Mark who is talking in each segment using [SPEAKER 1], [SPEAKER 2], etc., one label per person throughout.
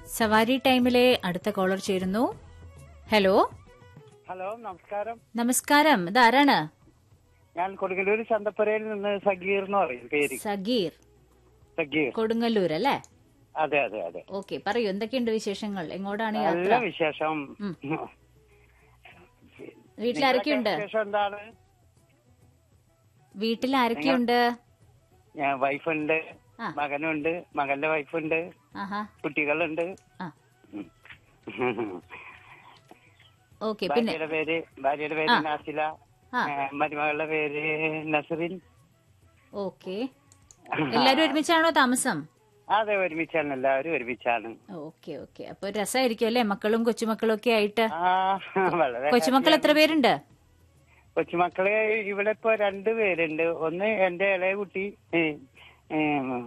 [SPEAKER 1] സവാരി ടൈമിലെ അടുത്ത കോളർ ചേരുന്നു ഹലോ
[SPEAKER 2] ഹലോ നമസ്കാരം
[SPEAKER 1] നമസ്കാരം ഇതാരാണ്
[SPEAKER 2] ഞാൻ കൊടുങ്ങല്ലൂർ ചന്തപ്പുരയിൽ നിന്ന് സഗീർ എന്ന് പറയും പേര്
[SPEAKER 1] സഗീർ
[SPEAKER 2] സഗീർ
[SPEAKER 1] കൊടുങ്ങല്ലൂർ അല്ലേ
[SPEAKER 2] അതെ അതെ അതെ
[SPEAKER 1] ഓക്കെ പറയൂ എന്തൊക്കെയുണ്ട് വിശേഷങ്ങൾ എങ്ങോട്ടാണ്
[SPEAKER 2] നല്ല
[SPEAKER 1] യാത്ര
[SPEAKER 2] വിശേഷം
[SPEAKER 1] ഉം. വീട്ടിൽ ആരൊക്കെയുണ്ട്
[SPEAKER 2] നിങ്ങളൊക്കെ വിശേഷം എന്താണ്
[SPEAKER 1] വീട്ടിൽ ആരൊക്കെയുണ്ട്
[SPEAKER 2] ഞാൻ വൈഫുണ്ട്
[SPEAKER 1] ആ.
[SPEAKER 2] മകനുണ്ട് മകന്റെ വൈഫുണ്ട്
[SPEAKER 1] ആഹാ
[SPEAKER 2] കുട്ടികളുണ്ട്
[SPEAKER 1] ആ
[SPEAKER 2] ഉം.
[SPEAKER 1] ഓക്കെ പിന്നെ
[SPEAKER 2] ഭാര്യയുടെ പേര് ഭാര്യയുടെ പേര്
[SPEAKER 1] ആ.
[SPEAKER 2] നാസില
[SPEAKER 1] ആ
[SPEAKER 2] ഏ, മരുമകളുടെ പേര് നസറിൻ
[SPEAKER 1] ഓക്കെ എല്ലാരും ഒരുമിച്ചാണോ താമസം
[SPEAKER 2] അതെ ഒരുമിച്ചാണ് എല്ലാവരും ഒരുമിച്ചാണ്
[SPEAKER 1] ഓക്കെ ഓക്കെ അപ്പൊ രസമായിരിക്കും അല്ലേ മക്കളും കൊച്ചുമക്കളും ഒക്കെ ആയിട്ട്
[SPEAKER 2] ആ വളരെ
[SPEAKER 1] കൊച്ചുമക്കൾ എത്ര പേരുണ്ട്
[SPEAKER 2] കൊച്ചുമക്കളെ ഇവിടെ ഇപ്പൊ രണ്ടു പേരുണ്ട് ഒന്ന് എന്റെ ഇളയ കുട്ടി ഏ, ഏ,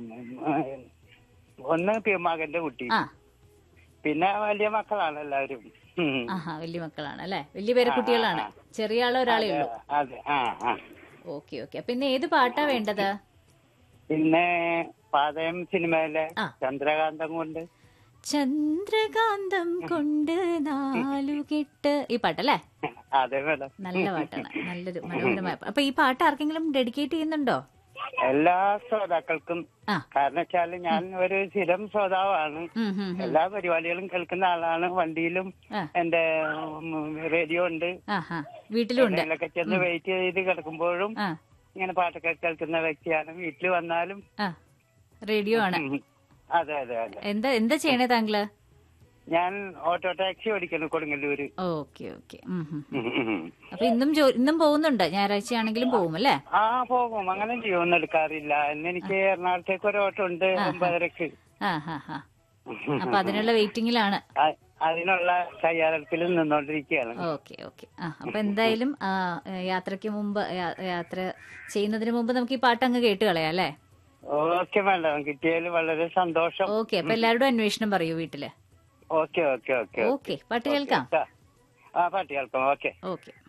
[SPEAKER 2] ഒന്ന് പി- മകന്റെ കുട്ടി
[SPEAKER 1] ആ
[SPEAKER 2] പിന്നെ വലിയ മക്കളാണ് എല്ലാവരും ഉം.
[SPEAKER 1] ആഹാ വലിയ മക്കളാണ് അല്ലേ വലിയ പേരെ കുട്ടികളാണ് ചെറിയ ആള് ഒരാളേ ഉള്ളൂ
[SPEAKER 2] അതെ ആ ആ
[SPEAKER 1] ഓക്കെ ഓക്കെ അപ്പൊ ഇന്ന് ഏത് പാട്ടാ വേണ്ടത്
[SPEAKER 2] പിന്നെ പാതയം സിനിമയിലെ
[SPEAKER 1] ആ.
[SPEAKER 2] ചന്ദ്രകാന്തം കൊണ്ട്
[SPEAKER 1] ചന്ദ്രകാന്തം കൊണ്ട് നാലുകെട്ട് ഈ പാട്ടല്ലേ
[SPEAKER 2] അതെ മേഡം
[SPEAKER 1] നല്ല പാട്ടാണ് നല്ലൊരു മനോഹരമായ പാ- അപ്പൊ ഈ പാട്ട് ആർക്കെങ്കിലും ഡെഡിക്കേറ്റ് ചെയ്യുന്നുണ്ടോ
[SPEAKER 2] എല്ലാ ശ്രോതാക്കൾക്കും
[SPEAKER 1] ആ
[SPEAKER 2] കാരണം വെച്ചാല് ഞാൻ ഒരു സ്ഥിരം ശ്രോതാവാണ്
[SPEAKER 1] ഉം, ഉം, ഉം.
[SPEAKER 2] എല്ലാ പരിപാടികളും കേൾക്കുന്ന ആളാണ് വണ്ടിയിലും
[SPEAKER 1] ആ.
[SPEAKER 2] എന്റെ റേഡിയോ ഉണ്ട്
[SPEAKER 1] ആഹാ വീട്ടിലും ഉണ്ട്
[SPEAKER 2] എവിടെയെങ്കിലൊക്കെ ചെന്ന് വെയിറ്റ് ചെയ്ത് കിടക്കുമ്പോഴും
[SPEAKER 1] ആ
[SPEAKER 2] ഇങ്ങനെ പാട്ടൊക്കെ കേൾക്കുന്ന വ്യക്തിയാണ് വീട്ടിൽ വന്നാലും
[SPEAKER 1] ആ റേഡിയോ ആണ്
[SPEAKER 2] ഉം. അതെ അതെ അതെ
[SPEAKER 1] എന്താ എന്താ ചെയ്യണേ താങ്കള്
[SPEAKER 2] ഞാൻ ഓട്ടോ ടാക്സി ഓടിക്കുന്നു കൊടുങ്ങല്ലൂര്
[SPEAKER 1] ഓക്കെ ഓക്കെ ഉം, ഉം.
[SPEAKER 2] ഉം, ഉം, ഉം.
[SPEAKER 1] അപ്പൊ ഇന്നും ജോ- ഇന്നും പോകുന്നുണ്ട് ഞായറാഴ്ച ആണെങ്കിലും പോകും അല്ലേ
[SPEAKER 2] ആ പോകും അങ്ങനെ ചെയ്യൊന്നും എടുക്കാറില്ല ഇന്ന് എനിക്ക് എറണാകുളത്തേക്ക് ഒരു ഓട്ടോ ഉണ്ട് ഒമ്പതരക്ക്
[SPEAKER 1] ആ ഹാ ഹാ അപ്പൊ അതിനുള്ള വെയിറ്റിംഗിലാണ്
[SPEAKER 2] അ- അതിനുള്ള തയ്യാറെടുപ്പിൽ നിന്നോണ്ടിരിക്കുകയാണ്
[SPEAKER 1] ഓക്കെ ഓക്കെ ആ അപ്പൊ എന്തായാലും ആ, യാത്രയ്ക്ക് മുമ്പ് യാ- യാത്ര ചെയ്യുന്നതിന് മുമ്പ് നമുക്ക് ഈ പാട്ട് അങ്ങ് കേട്ട് കളയാം അല്ലേ
[SPEAKER 2] ഓക്കെ മാഡം കിട്ടിയതിൽ വളരെ സന്തോഷം
[SPEAKER 1] ഓക്കെ അപ്പൊ എല്ലാവരോടും അന്വേഷണം പറയൂ വീട്ടില്
[SPEAKER 2] ഓക്കെ ഓക്കെ ഓക്കെ
[SPEAKER 1] ഓക്കെ പാട്ട് കേൾക്കാം
[SPEAKER 2] ആ പാട്ട് കേൾക്കാം ഓക്കെ
[SPEAKER 1] ഓക്കെ